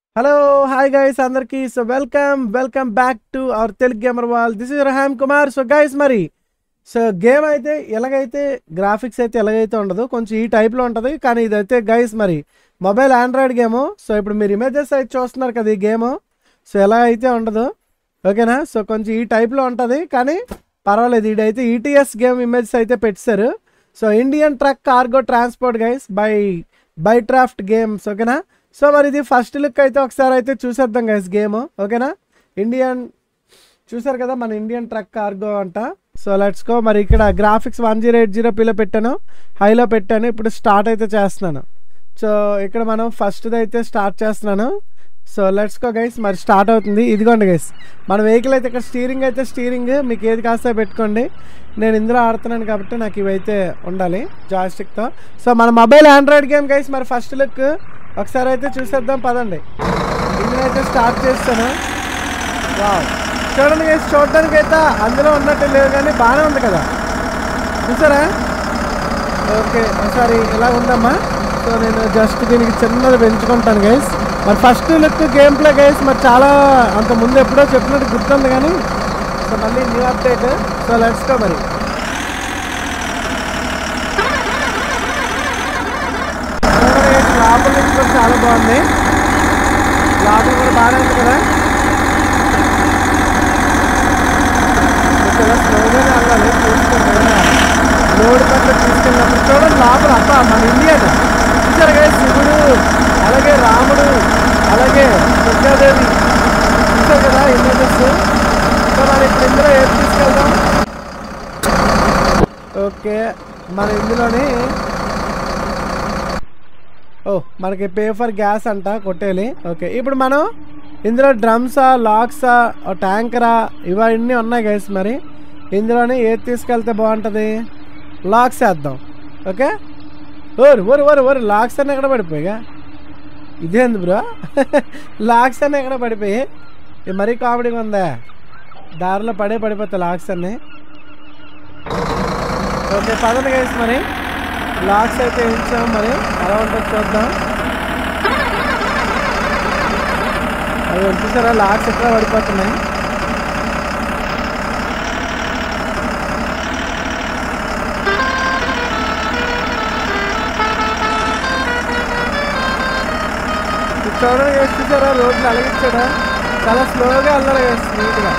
Hello hi guys అందరికి so welcome welcome back to our Telugu gamer వాల్ this is Raham Kumar so guys మరి so game అయితే ఎలాగైతే graphics అయితే ఎలాగైతే ఉండదు కొంచెం ఈ టైప్లో ఉంటుంది కానీ ఇదైతే గైస్ మరి మొబైల్ ఆండ్రాయిడ్ గేమ్ సో ఇప్పుడు మీరు ఇమేజెస్ అయితే చూస్తున్నారు కదా ఈ గేమ్ సో ఎలా అయితే ఉండదు ఓకేనా సో కొంచెం ఈ టైప్లో ఉంటుంది కానీ పర్వాలేదు ఇదైతే ఈటీఎస్ గేమ్ ఇమేజెస్ అయితే పెట్టారు so Indian truck cargo transport guys bye bye ట్రాఫ్ట్ గేమ్స్ ఓకేనా సో మరి ఇది ఫస్ట్ లుక్ అయితే ఒకసారి అయితే చూసేద్దాం గైస్ గేమ్ ఓకేనా ఇండియన్ చూసారు కదా మన ఇండియన్ ట్రక్ కార్గో అంట సో లెట్స్ గో మరి ఇక్కడ graphics one zero eight zero పిలో పెట్టాను హైలో పెట్టాను ఇప్పుడు స్టార్ట్ అయితే చేస్తున్నాను సో ఇక్కడ మనం ఫస్ట్ది అయితే స్టార్ట్ చేస్తున్నాను సో లెట్స్ గో గైస్ మరి స్టార్ట్ అవుతుంది ఇదిగోండి గైస్ మన వెహికల్ అయితే ఇక్కడ స్టీరింగ్ అయితే స్టీరింగ్ మీకు ఏది కాస్త పెట్టుకోండి నేను ఇందులో ఆడుతున్నాను కాబట్టి నాకు ఇవైతే ఉండాలి జాయిస్టిక్తో సో మన మొబైల్ ఆండ్రాయిడ్ గేమ్ గైస్ మరి ఫస్ట్ లుక్ ఒకసారి అయితే చూసేద్దాం పదండి ఇందులో అయితే స్టార్ట్ చేస్తాను వావ్ చూడండి గైస్ చూడడానికి అయితే అందులో ఉన్నట్టు లేదు కానీ బాగానే ఉంది కదా చూసారా ఓకే ఒకసారి ఇలా ఉందమ్మా సో నేను జస్ట్ దీనికి చిన్నది పెంచుకుంటాను గైస్ మరి first look game play guys మరి చాలా అంత ముందు ఎప్పుడో చెప్పినట్టు గుర్తుంది కానీ సో మళ్ళీ new update so let's go మరి చూడండి guys, లోపల నుంచి కూడా చాలా బాగుంది లోపల కూడా బాగానే ఉంది కదా చాలా స్లోగానే వెళ్ళాలి చూసుకోండి లోడ్ పట్ల తీసుకెళ్ళినప్పుడు చూడండి లోపల అప్ప మన ఇండియన్ చూసారు కదా శివుడు అలాగే రాముడు అలాగే దుర్గాదేవి చూసారు కదా ఇమేజెస్ సో మనం ఇప్పుడు ఇందులో ఏది తీసుకెళ్దాం ఓకే మన ఇందులోని ఓ మనకి పే ఫర్ గ్యాస్ అంట కొట్టేయాలి ఓకే ఇప్పుడు మనం ఇందులో డ్రమ్సా లాక్సా ట్యాంకరా ఇవన్నీ ఉన్నాయి గైస్ మరి ఇందులోనే ఏది తీసుకెళ్తే బాగుంటుంది లాక్స్ వేద్దాం ఓకే ఓరు ఓరు ఓరు ఓరు లాక్స్ అన్నీ ఎక్కడ పడిపోయిగా ఇదేంది బ్రో లాక్స్ అన్నీ ఎక్కడ పడిపోయి ఇది మరీ కామెడీగా ఉందా దారిలో పడే పడిపోతాయి లాక్స్ అన్నీ ఓకే పదండి గైస్ మరి లాక్స్ అయితే వేయించాం మరి ఎలా ఉంటుందో చూద్దాం అవి చూసారా లాక్స్ ఎక్కడ పడిపోతున్నాయి ఇది చూడండి guys, చూసారా రోడ్లు అలగించాడా చాలా స్లోగా వెళ్ళాలి కదా స్పీడ్గా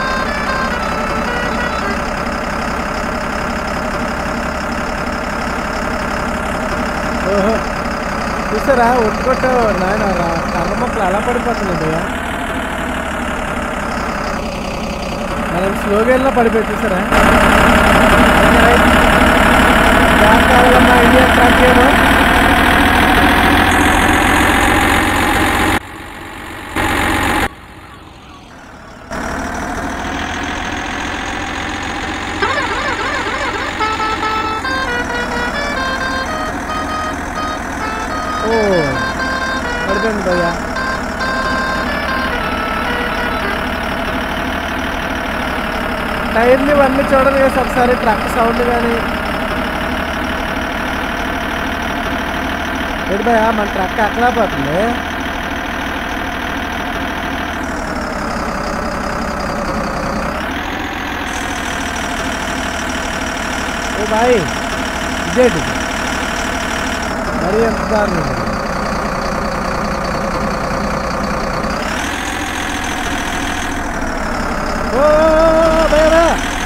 ఓహో చూసారా ఒట్టుకొట్టు నాయన రా- కర్ర మొక్కలు అలా పడిపోతున్నాయి భయ్యా మనం స్లోగా వెళ్ళినా పడిపోయి చూసారా గ్యాస్ కావాలన్నా ఇండియా ట్రాక్ ఏమో ఓ పడిపోయింది భయ్యా టైర్లు ఇవన్నీ చూడండి కదా ఒకసారి ట్రక్ సౌండ్ కానీ ఏంటి భయ్యా మన ట్రక్ అక్కలా పోతుంది ఓ బాయ్ ఇదేంటి మరీ ఎంత దారుణం ఇది. ఓ బేరా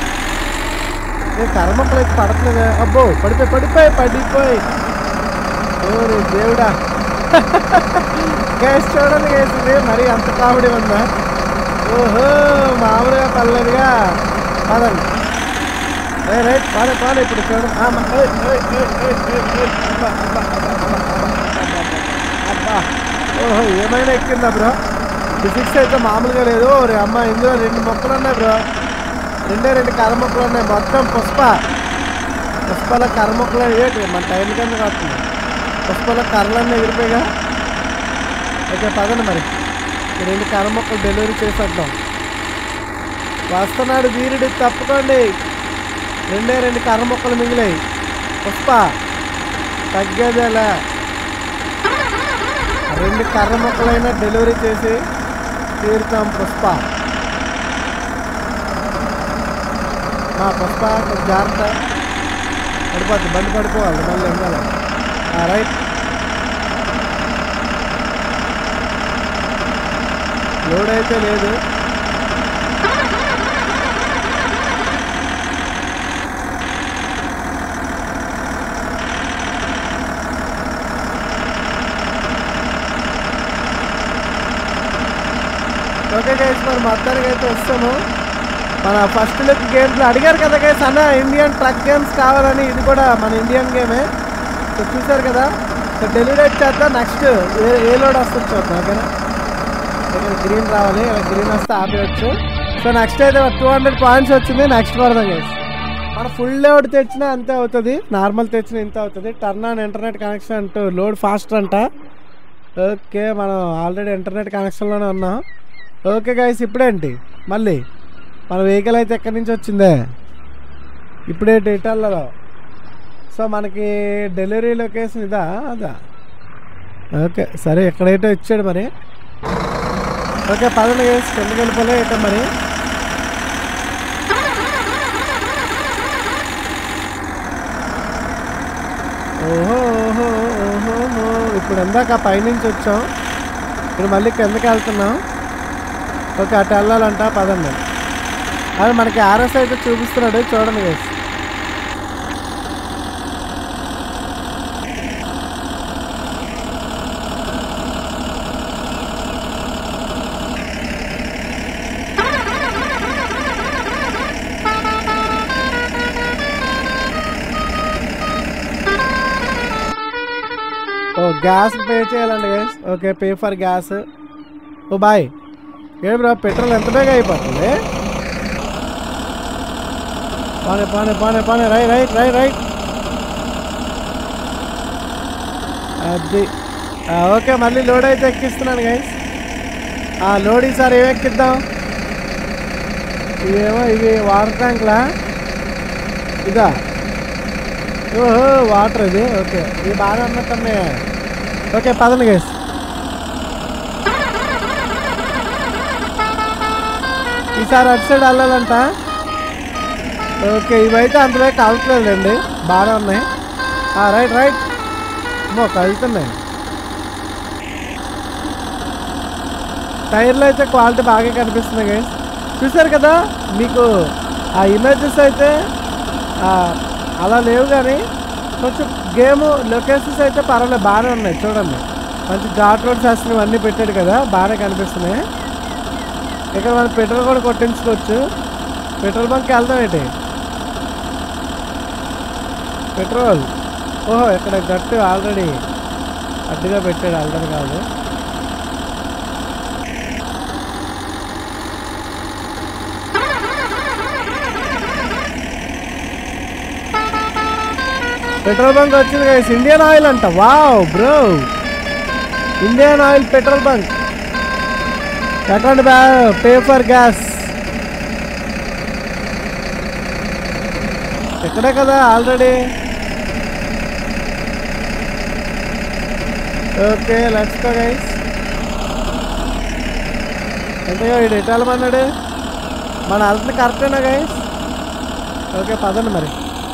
ఏ కర్మక్కలు అయితే పడట్లేదా అబ్బో పడిపోయి పడిపోయి పడిపోయి ఓరే దేవుడా గ్యాస్ చూడండి గ్యాస్ ఇది మరీ అంత కామెడీ ఉందా ఓహో మామూలుగా పర్లేదుగా పదండి ఏ రైట్ పాలే పాలే ఇప్పుడు చూడండి ఆ, మ- ఓయ్, ఓయ్, ఓయ్, ఓయ్, ఓయ్, ఓయ్. అబ్బా, అబ్బా, అబ్బా, అబ్బా, అబ్బా, అబ్బా, అబ్బా. ఓహో ఏమైనా ఎక్కిందా బ్రో ఫిజిక్స్ అయితే మామూలుగా లేదు రే అమ్మ ఇందులో రెండు మొక్కలు ఉన్నాయి బ్రో రెండే రెండు కర్ర మొక్కలు ఉన్నాయి మొత్తం పుష్ప పుష్పల కర్ర మొక్కలు ఏంటి మన టైం కింద కాస్తుంది పుష్పల కర్రలన్నీ ఎగిరిపోయిగా ఓకే పదండి మరి ఈ రెండు కర్ర మొక్కలు డెలివరీ చేసేద్దాం వస్తున్నాడు వీరుడు తప్పుకోండి రెండే రెండు కర్ర మొక్కలు మిగిలాయి పుష్ప తగ్గేదేలా రెండు కర్ర ముక్కలైనా డెలివరీ చేసి తీరుతాం పుష్ప మా పుష్ప కొంచెం జాగ్రత్త పడిపోద్ది బండి పడిపోవాలి మళ్ళీ ఉండాలి రైట్ లోడ్ అయితే లేదు ఓకే గైస్ మరి మొత్తానికి అయితే వస్తాము మన ఫస్ట్ లుక్ గేమ్స్ అడిగారు కదా గైస్ అన్న ఇండియన్ ట్రక్ గేమ్స్ కావాలని ఇది కూడా మన ఇండియన్ గేమే సో చూసారు కదా సో డెలివరీ చేద్దాం నెక్స్ట్ ఏ ఏ లోడ్ వస్తుంది చూద్దాం ఓకేనా ఇక్కడ గ్రీన్ రావాలి ఇలా గ్రీన్ వస్తే ఆపేయచ్చు సో నెక్స్ట్ అయితే టూ హండ్రెడ్ పాయింట్స్ వచ్చింది నెక్స్ట్ పడదాం గైస్ మన ఫుల్ లోడ్ తెచ్చినా అంతే అవుతుంది నార్మల్ తెచ్చినా ఇంత అవుతుంది టర్న్ ఆన్ ఇంటర్నెట్ కనెక్షన్ అంటూ లోడ్ ఫాస్ట్ అంట ఓకే మనం ఆల్రెడీ ఇంటర్నెట్ కనెక్షన్లోనే ఉన్నాం ఓకే గైస్ ఇప్పుడేంటి మళ్ళీ మన వెహికల్ అయితే ఎక్కడి నుంచి వచ్చిందే ఇప్పుడే డీటెయిల్లో సో మనకి డెలివరీ లొకేషన్ ఇదా అదా ఓకే సరే ఎక్కడైతే ఇచ్చాడు మరి ఓకే పదండి గైస్ కిందకి వెళ్ళిపోలే అయితే మరి ఓహో ఓహో ఓహో ఓహో. ఇప్పుడు ఎందాక పైనుంచి వచ్చాం ఇప్పుడు మళ్ళీ కిందకి వెళ్తున్నాం ఓకే అటు వెళ్ళాలంట పదండి అది మనకి ఆర్ఎస్ అయితే చూపిస్తున్నాడు చూడండి గైస్ ఓ గ్యాస్ పే చేయాలండి guys okay pay for gas oh boy ఏ బ్రో పెట్రోల్ ఎంత బేగా అయిపోతుంది పానే పానే పానే పానే రై రైట్ రై రైట్ అది ఆ, ఓకే మళ్ళీ లోడ్ అయితే ఎక్కిస్తున్నాను గైస్ ఆ లోడ్ ఈసారి ఏమి ఎక్కిద్దాం ఇవేమో ఇవి వాటర్ ట్యాంక్లా ఇదా ఓహో వాటర్ ఇది ఓకే ఇవి బాగా ఉన్నట్టున్నాయి ఓకే పదండి గైస్ ఈసారి అటు సైడ్ వెళ్ళాలంట ఓకే ఇవైతే అంతవే కలట్లేదులేండి బాగానే ఉన్నాయి ఆ, రైట్ రైట్ అమ్మో కలుతున్నాయి టైర్లు అయితే క్వాలిటీ బాగా కనిపిస్తున్నాయి గైస్ చూసారు కదా మీకు ఆ ఇమేజెస్ అయితే ఆ, అలా లేవు కానీ కొంచెం గేమ్ లొకేషన్స్ అయితే పర్వాలేదు బాగానే ఉన్నాయి చూడండి మంచి ఘాట్ రోడ్స్ వేస్తున్నాయి అన్నీ పెట్టాడు కదా బాగానే కనిపిస్తున్నాయి ఇక్కడ మనం పెట్రోల్ కూడా కొట్టించుకోవచ్చు పెట్రోల్ బంక్ వెళ్దాం ఏంటి పెట్రోల్ ఓహో ఇక్కడ గట్టు ఆల్రెడీ అడ్డుగా పెట్టాడు ఆల్రెడీ కాదు పెట్రోల్ బంక్ వచ్చింది గైస్ ఇండియన్ ఆయిల్ అంట wow bro Indian Oil petrol bunk ఎక్కడ బ్యా పే ఫర్ గ్యాస్ ఇక్కడే కదా already okay let's go guys ఎంతగా వీడు ఎటు వెళ్ళమన్నాడు మన వెళ్తుంది కరెక్టేనా గైస్ ఓకే పదండి మరి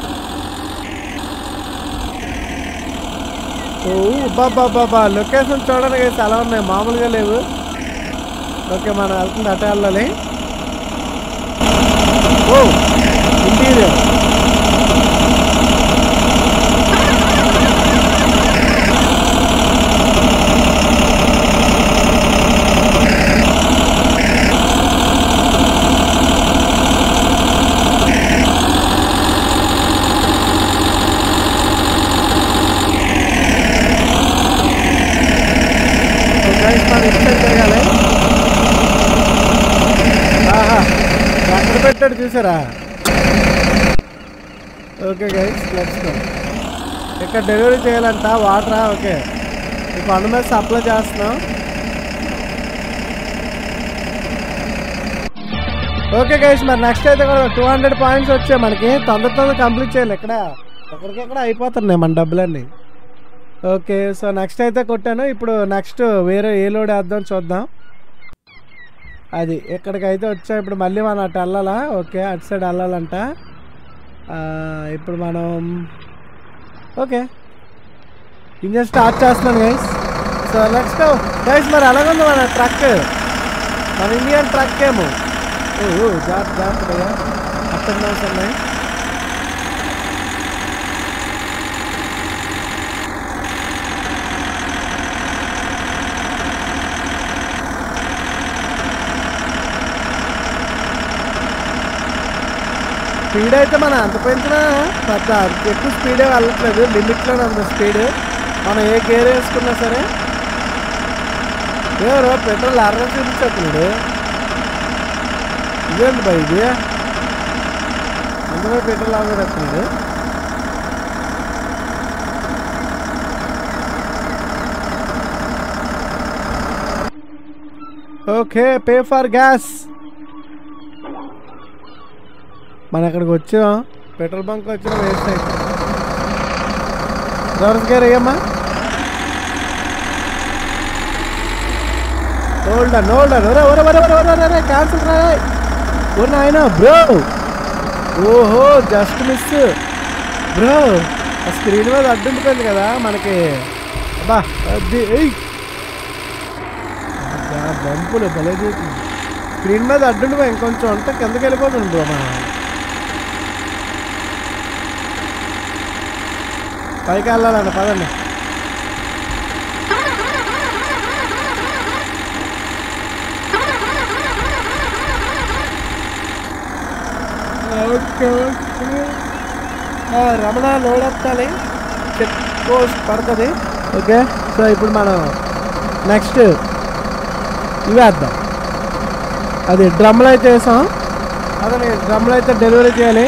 ఓ బాబా బాబా లొకేషన్ చూడండి గైస్ అలా ఉన్నాయి మామూలుగా లేవు ఓకే మనం వెళ్తుంది అటే వెళ్ళాలి ఓ ఇంటీరియర్ గైస్ మనం ఇటు సైడ్ తిరగాలి ఆహా ఎక్కడ పెట్టాడు చూసారా ఓకే గైస్ లెట్స్ గో ఇక్కడ డెలివరీ చేయాలంట వాటరా ఓకే ఇప్పుడు అన్న మీద సప్లై చేస్తున్నాం ఓకే గైస్ మరి నెక్స్ట్ అయితే కూడా టూ హండ్రెడ్ పాయింట్స్ వచ్చాయి మనకి తొందర తొందర కంప్లీట్ చేయాలి ఇక్కడ ఎక్కడికెక్కడ అయిపోతున్నాయి మన డబ్బులన్నీ ఓకే సో నెక్స్ట్ అయితే కొట్టాను ఇప్పుడు నెక్స్ట్ వేరే ఏ లోడ్ వేద్దాం చూద్దాం అది ఇక్కడికైతే వచ్చా ఇప్పుడు మళ్ళీ మనం అటు వెళ్ళాలా ఓకే అటు సైడ్ వెళ్ళాలంట ఆ, ఇప్పుడు మనం ఓకే ఇంజన్ స్టార్ట్ చేస్తున్నాను guys so let's go guys మరి అలాగుంది మన ట్రక్ మన ఇండియన్ ట్రక్ ఏమో ఓ ఓ, జాగ్రత్త జాగ్రత్తగా అప్ అండ్ డౌన్స్ ఉన్నాయి స్పీడ్ అయితే మనం ఎంత పెంచినా పెద్ద అంత ఎక్కువ స్పీడే వెళ్ళట్లేదు లిమిట్లోనే ఉంది స్పీడ్ మనం ఏ గేర్ వేసుకున్నా సరే ఎవరో పెట్రోల్ అరవై చూపించేస్తున్నాడు ఇదేంటి బా ఇది అందులో పెట్రోల్ ఆగేస్తున్నాడు ఓకే పే ఫర్ గ్యాస్ మనం ఇక్కడికి వచ్చాం పెట్రోల్ బంక్ వచ్చిన వేస్ట్ అయిపోయింది రివర్స్ గేర్ అయ్యమ్మా హోల్డ్ అన్ హోల్డ్ అన్ ఒరే ఒరే ఒరే ఒరే ఒరే ఒరే క్యాన్సిల్ రా ఓ నాయన బ్రో ఓహో జస్ట్ మిస్ బ్రో ఆ స్క్రీన్ మీద అడ్డుండిపోయింది కదా మనకి అబ్బా అది ఎయ్ అబ్బా, బంపులు భలే చూస్తుంది స్క్రీన్ మీద అడ్డుండిపోయి ఇంకొంచెం ఉంటే కిందకి వెళ్ళిపోతుంది బ్రో మనం పైకి వెళ్ళాలంట పదండి ఓకే ఓకే ఆ, రమణ లోడ్ ఎత్తాలి చెక్ పోస్ట్ పడుతుంది ఓకే సో ఇప్పుడు మనం నెక్స్ట్ ఇవి వేద్దాం అది డ్రమ్లు అయితే వేసాం అదే డ్రమ్లు అయితే డెలివరీ చేయాలి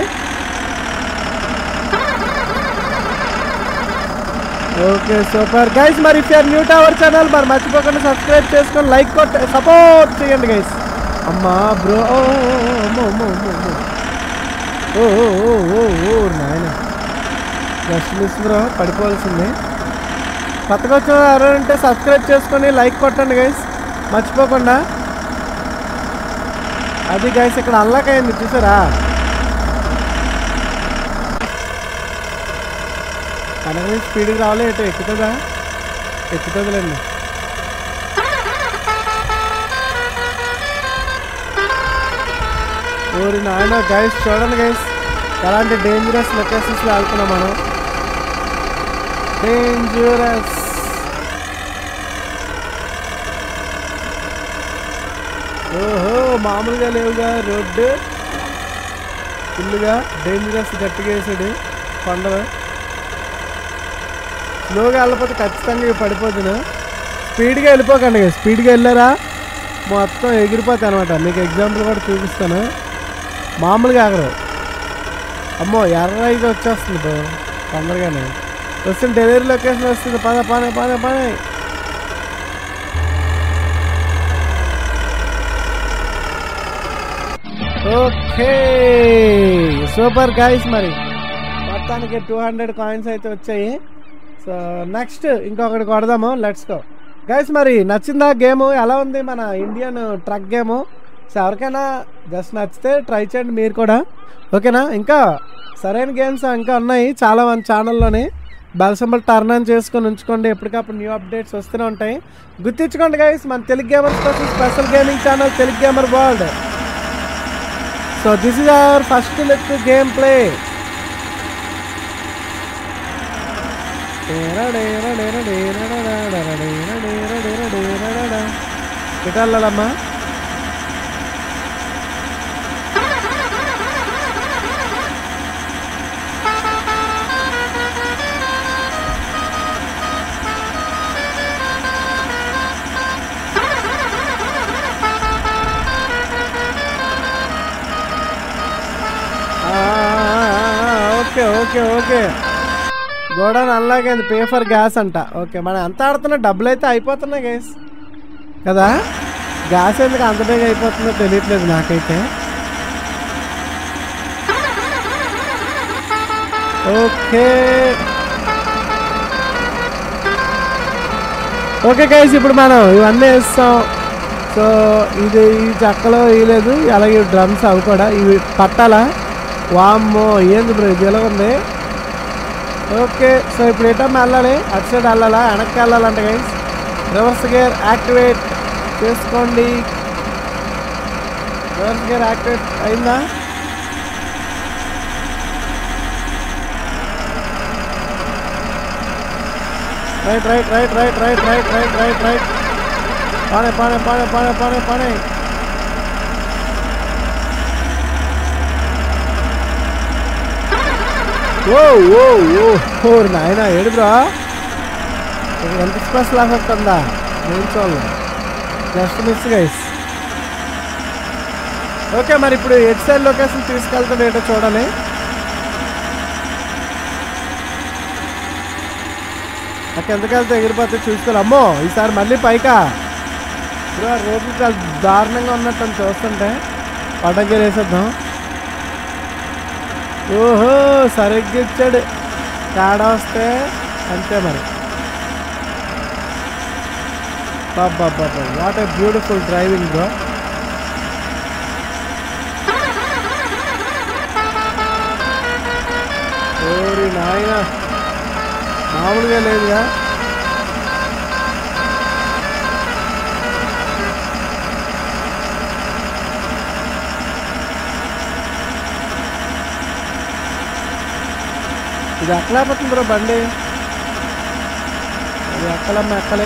ఓకే సూపర్ గైస్ మరి if are new to our channel మరి మర్చిపోకుండా సబ్స్క్రైబ్ చేసుకొని లైక్ కొట్టి సపోర్ట్ చేయండి గైస్ అమ్మా బ్రో ఓ అమ్మో అమ్మో అమ్మో అమ్మో ఓ ఓ ఓ ఓ ఓ నాయన జస్ట్ మిస్ బ్రో పడిపోవాల్సింది కొత్తగా వచ్చిన ఎవరంటే సబ్స్క్రైబ్ చేసుకొని లైక్ కొట్టండి గైస్ మర్చిపోకుండా అది గైస్ ఇక్కడ అల్లాక్ అయింది చూసారా కనుక నుంచి స్పీడ్కి రావాలి ఎటు ఎక్కుతుందా ఎక్కుతుందిలేండి ఊరి నాయన గైస్ చూడండి గైస్ ఎలాంటి డేంజరస్ లొకేషన్స్లో వెళ్తున్నాం మనం డేంజరస్ ఓహో మామూలుగా లేవుగా రోడ్డు ఫుల్గా డేంజరస్ గట్టిగా వేసాడు కొండలు స్లోగా వెళ్ళకపోతే ఖచ్చితంగా ఇవి పడిపోతును స్పీడ్గా వెళ్ళిపోకండి స్పీడ్గా వెళ్ళారా మొత్తం ఎగిరిపోతాయి అనమాట మీకు ఎగ్జాంపుల్ కూడా చూపిస్తాను మామూలుగా ఆగరు అమ్మో ఎర్ర ఇది వచ్చేస్తుంది బ్రో తొందరగానే వస్తుంది డెలివరీ లొకేషన్ వస్తుంది పద పని పని పని ఓకే సూపర్ గాయస్ మరి మొత్తానికి టూ హండ్రెడ్ కాయిన్స్ అయితే వచ్చాయి సో నెక్స్ట్ ఇంకొకటి కొడదాము లెట్స్ గో గైస్ మరి నచ్చిందా గేమ్ ఎలా ఉంది మన ఇండియన్ ట్రక్ గేమ్ సో ఎవరికైనా జస్ట్ నచ్చితే ట్రై చేయండి మీరు కూడా ఓకేనా ఇంకా సరైన గేమ్స్ ఇంకా ఉన్నాయి చాలా మన ఛానల్లోనే బెల్ సింబల్ టర్న్ ఆన్ చేసుకొని ఉంచుకోండి ఎప్పటికప్పుడు న్యూ అప్డేట్స్ వస్తూనే ఉంటాయి గుర్తించుకోండి గైస్ మన తెలుగు గేమర్స్ కోసం special gaming channel Telugu gamer world so this is our first look game play ఎటాలమ్మా ఓకే ఓకే ఓకే గోడౌన్ అన్లాగైంది పే ఫర్ గ్యాస్ అంట ఓకే మనం ఎంత ఆడుతున్నా డబ్బులు అయితే అయిపోతున్నాయి గ్యాస్ కదా గ్యాస్ ఎందుకు అంత బేగా అయిపోతుందో తెలియట్లేదు నాకైతే ఓకే ఓకే గైస్ ఇప్పుడు మనం ఇవన్నీ వేస్తాం సో ఇది ఈ చెక్కలో వేయలేదు అలాగే డ్రమ్స్ అవి కూడా ఇవి పట్టాలా వామ్మో ఏంది బ్రో ఇది ఎలా ఉంది ఓకే సో ఇప్పుడు ఎటమ్మా వెళ్ళాలి అటు సైడ్ వెళ్ళాలా వెనక్కి వెళ్ళాలంట గైస్ రివర్స్ గేర్ యాక్టివేట్ చేసుకోండి రివర్స్ గేర్ యాక్టివేట్ అయిందా right right right right right right right right right పానే పానే పానే పానే పానే పానే ఓ ఓ ఓ ఓ నాయన ఏడు బ్రో ఇక్కడ ఎంత స్పెషల్ ఎఫెక్ట్ ఉందా నేను చూడలే జస్ట్ మిస్ గైస్ ఓకే మరి ఇప్పుడు ఎట్ సైడ్ లొకేషన్ తీసుకెళ్తాడు ఏంటో చూడాలి నాకు ఎంతకెళ్తే ఎగిరిపోతే చూసుకోవాలి అమ్మో ఈసారి మళ్ళీ పైకా బ్రో రోడ్లు చాలా దారుణంగా ఉన్నట్టు అని చూస్తుంటే పడ్డంకి వేసేద్దాం ఓహో సరిగ్గా ఇచ్చాడు తేడా వస్తే అంతే మరి బాబా బాబా what a beautiful driving bro ఓరి నాయన మామూలుగా లేదుగా ఇది ఎక్కలేకపోతుంది బ్రో బండి అది ఎక్కలమ్మ ఎక్కలే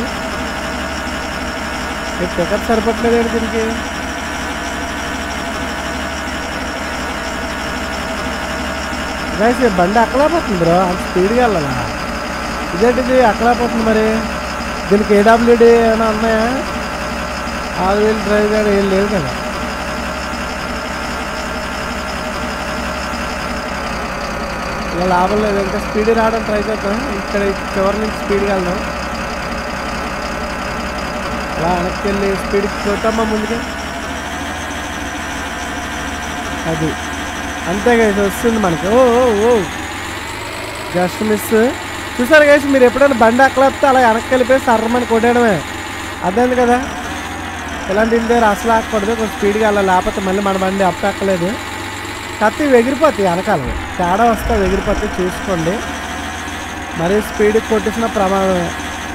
ఈ పికప్ సరిపట్లేదు ఏంటి దీనికి గైస్ ఈ బండి ఎక్కలేకపోతుంది బ్రో అంత స్పీడ్గా వెళ్ళాలా ఇదేంటిది ఎక్కలేకపోతుంది మరి దీనికి ఏడబ్ల్యూడి ఏమైనా ఉన్నాయా ఆరు వీల్ డ్రైవ్ కానీ ఏం లేవు కదా ఇలా లాభం లేదు ఇంకా స్పీడ్ రావడం ట్రై చేద్దాం ఇక్కడ చివరి నుంచి స్పీడ్గా వెళ్దాం అలా వెనక్కి వెళ్ళి స్పీడ్ కొట్టమ్మా ముందుకి అది అంతే గైస్ వస్తుంది మనకి ఓ ఓ ఓ జస్ట్ మిస్ చూసారు గైస్ మీరు ఎప్పుడైనా బండి అక్కలేస్తే అలా వెనక్కి వెళ్ళిపోయి సర్రమని కొట్టేయడమే అర్థమైంది కదా ఇలాంటి ఇంటి దగ్గర అసలు ఆకూడదు కొంచెం స్పీడ్గా వెళ్ళాలి లేకపోతే మళ్ళీ మన బండి అప్ ఎక్కలేదు కత్తి ఎగిరిపోతాయి వెనకాల తేడా వస్తే అవి ఎగిరిపోతే చూసుకోండి మరీ స్పీడ్ కొట్టేసిన ప్రమాదమే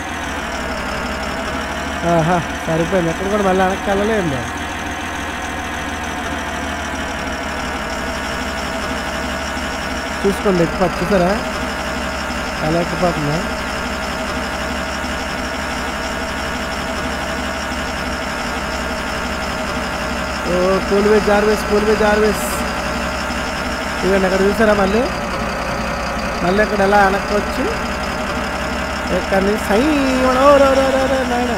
ఆహా సరిపోయింది ఎక్కడ కూడా మళ్ళీ వెనక్కి వెళ్ళలేదు చూసుకోండి ఎక్కువ చూసారా ఎలా ఎక్కిపోతుందా ఓ పూల్వేజ్ జార్వేస్ పూల్వేజ్ జార్వేస్ ఇవన్నీ అక్కడ చూసారా మళ్ళీ మళ్ళీ అక్కడ ఎలా వెనక్కి వచ్చి ఎక్కడి సై నాయన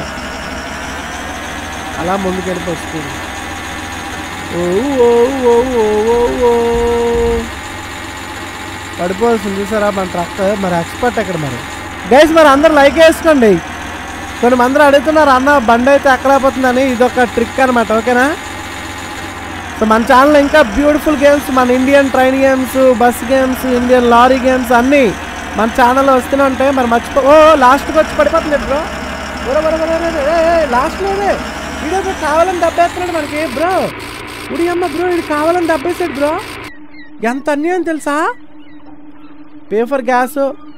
అలా ముందుకు వెళ్ళిపోవచ్చు ఓ ఓ ఓ ఓ ఓ ఓ పడిపోవాల్సింది చూసారా మన ట్రక్ మరి ఎక్స్పర్ట్ ఎక్కడ మరి గైస్ మరి అందరు లైక్ వేసుకోండి కొన్ని మంది అడుగుతున్నారు అన్న బండి అయితే ఎక్కలేకపోతుందని ఇది ఒక ట్రిక్ అనమాట ఓకేనా సో మన ఛానల్ ఇంకా బ్యూటిఫుల్ గేమ్స్ మన Indian train games bus games Indian lorry games అన్నీ మన ఛానల్లో వస్తూనే ఉంటాయి మరి మర్చిపో ఓ లాస్ట్కి వచ్చి పడిపోతుంది బ్రో బ్రో బ్రో బ్రో లాస్ట్లోనే వీడియో బ్రో కావాలని దెబ్బేస్తున్నాడు మనకి బ్రో ఉడి అమ్మ బ్రో ఇది కావాలని దెబ్బేసాడు బ్రో ఎంత అన్యాయం తెలుసా పేపర్ గ్యాస్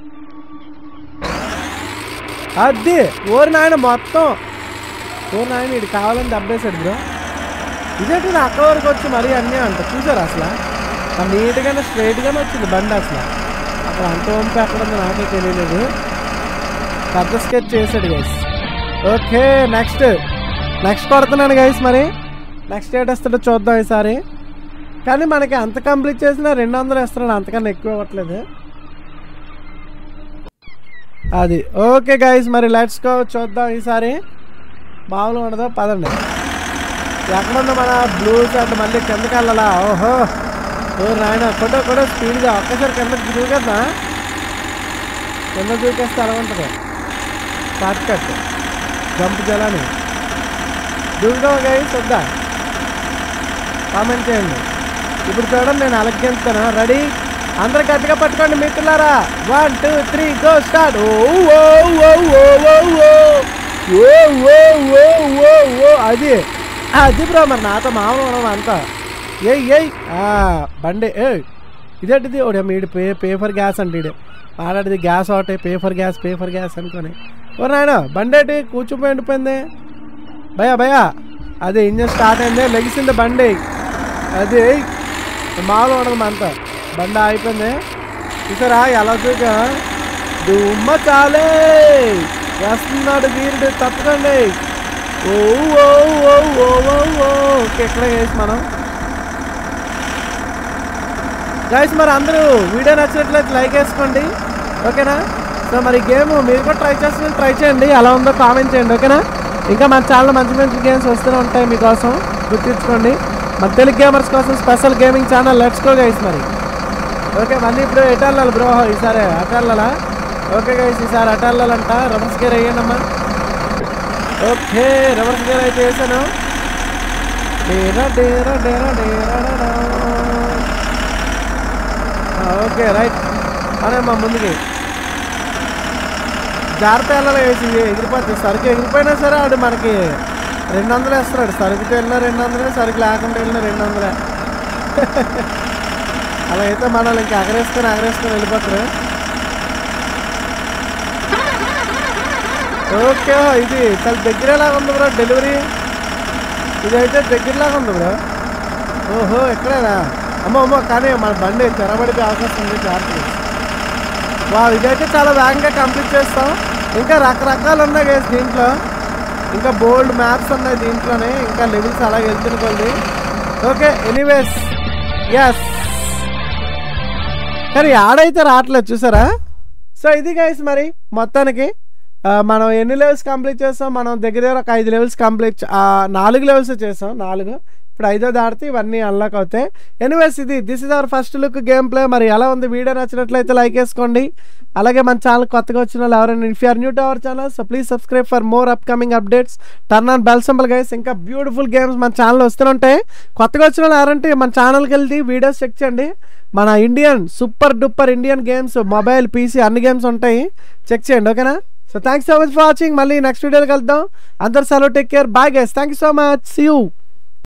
అది ఓరి నాయన మొత్తం ఓరి నాయన ఇది కావాలని దెబ్బేసాడు బ్రో ఇదేంటి నా అక్క వరకు వచ్చి మరీ అన్నీ అంట చూసారు అసలు ఆ నీట్గానే స్ట్రైట్గానే వచ్చింది బండి అసలు అక్కడ అంత వంపు ఎక్కడ ఉందో నాకే తెలియలేదు పెద్ద స్కెచ్ చేశాడు గైస్ ఓకే నెక్స్ట్ నెక్స్ట్ కొడుతున్నాను గైస్ మరి నెక్స్ట్ ఏట్ వస్తాడో చూద్దాం ఈసారి కానీ మనకి అంత కంప్లీట్ చేసినా రెండు వందలు వేస్తున్నాడు అంతకన్నా ఎక్కువ ఇవ్వట్లేదు అది ఓకే గైస్ మరి లెట్స్ గో చూద్దాం ఈసారి మామూలుగా ఉండదు పదండి ఎక్కడుందో మన బ్లూ షర్ట్ మళ్ళీ కిందకి వెళ్ళాలా ఓహో ఓ నాయన కొట్ట కూడా స్పీడ్గా ఒక్కసారి కిందకి దూకేద్దా కింద దూకేస్తే అలా ఉంటుంది షార్ట్ కట్ జంప్ జలాని దూకుదాం గైస్ వద్దా కామెంట్ చేయండి ఇప్పుడు చూడండి నేను అలగ్గిస్తాను రెడీ అందరు గట్టిగా పట్టుకోండి మిత్రులారా one two three go start ఓ ఓ ఓ ఓ ఓ ఓ ఓ ఓ ఓ ఓ ఓ అది అది బ్రో మరి నాతో మామూలు ఉండడం అంతా ఏయ్ ఏయ్ ఆ, బండి ఏ ఇదేంటిది ఒకటి మీడు పే పేపర్ గ్యాస్ అంటే ఈడు. ఆడాడిది గ్యాస్ ఒకటి పేపర్ గ్యాస్ పేపర్ గ్యాస్ అనుకొని ఓ నాయన బండి ఏంటి కూర్చుపోయి ఉండిపోయింది భయా భయా అదే ఇంజన్ స్టార్ట్ అయింది లెగిసింది బండి అది మామూలు ఉండదు అంతా బండి ఆగిపోయింది చూసారా ఎలా దూగా దుమ్మ చాలే వేస్తున్నాడు వీరుడు తప్పకండి ఓ ఓ ఓ ఓ ఓ ఓ ఓకే ఎక్కడ వేసి మనం గైస్ మరి అందరూ వీడియో నచ్చినట్లయితే లైక్ వేసుకోండి ఓకేనా సో మరి గేమ్ మీరు కూడా ట్రై చేస్తున్న ట్రై చేయండి ఎలా ఉందో కామెంట్ చేయండి ఓకేనా ఇంకా మన ఛానల్ మంచి మంచి గేమ్స్ వస్తూనే ఉంటాయి మీకోసం గుర్తించుకోండి మన తెలుగు గేమర్స్ కోసం special gaming channel let's go guys మరి ఓకే మళ్ళీ ఇప్పుడు ఎటు వెళ్ళాలి బ్రో ఈసారి అటు వెళ్ళాలా ఓకే గైస్ ఈసారి అటు వెళ్ళాలంట రివర్స్ గేర్ వేయండమ్మా ఓకే రివర్స్ గేర్ అయితే వేసాను డేరా డేరా డేరా డేరా డేరా. ఆ, ఓకే రైట్ అమ్మా ముందుకి జాగ్రత్త వెళ్ళాలి వేసి ఎగిరిపోతుంది సరుకు ఎగిరిపోయినా సరే ఆడు మనకి రెండు వందలు వేస్తున్నాడు సరుకుతో వెళ్ళినా రెండు వందలే సరుకు లేకుండా వెళ్ళినా రెండు వందలే అలా అయితే మనల్ని ఇంకా ఎగరేసుకొని ఎగరేసుకొని వెళ్ళిపోతారు ఓకే ఇది చాలా దగ్గరలాగా ఉంది బ్రో డెలివరీ ఇదైతే దగ్గరలాగా ఉంది బ్రో ఓహో ఎక్కడేనా అమ్మో అమ్మో కానీ మన బండి తెరబడిపోయే అవకాశం ఉంది జాగ్రత్త వా ఇదైతే చాలా వేగంగా కంప్లీట్ చేస్తాం ఇంకా రకరకాలు ఉన్నాయి గైస్ దీంట్లో ఇంకా బోల్డ్ మ్యాప్స్ ఉన్నాయి దీంట్లోనే ఇంకా లెవెల్స్ అలాగే వెళ్తున్న కొద్ది ఓకే ఎనీవేస్ ఎస్ కానీ ఆడైతే రావట్లేదు చూసారా సో ఇది గైస్ మరి మొత్తానికి ఆ, మనం ఎన్ని లెవెల్స్ కంప్లీట్ చేస్తాం మనం దగ్గర దగ్గర ఒక ఐదు లెవెల్స్ కంప్లీట్ చే- ఆ, నాలుగు లెవెల్స్ చేసాం నాలుగు ఇప్పుడు ఐదో దాటితే ఇవన్నీ అన్లాక్ అవుతాయి ఎనీవేస్ ఇది this is our first look game play మరి ఎలా ఉంది వీడియో నచ్చినట్లయితే లైక్ వేసుకోండి అలాగే మన ఛానల్ కొత్తగా వచ్చిన వాళ్ళు ఎవరైనా if are new to our channel so please subscribe for more upcoming updates turn on bell symbol guys ఇంకా బ్యూటిఫుల్ గేమ్స్ మన ఛానల్ వస్తుంటాయి కొత్తగా వచ్చిన వాళ్ళు ఎవరంటే మన ఛానల్కి వెళ్ళి వీడియోస్ చెక్ చేయండి మన Indian super duper Indian games mobile PC అన్ని గేమ్స్ ఉంటాయి చెక్ చేయండి ఓకేనా so thanks so much for watching మళ్ళీ నెక్స్ట్ వీడియోకి వెళ్దాం అందరు సెలవు take care bye guys thank you so much see you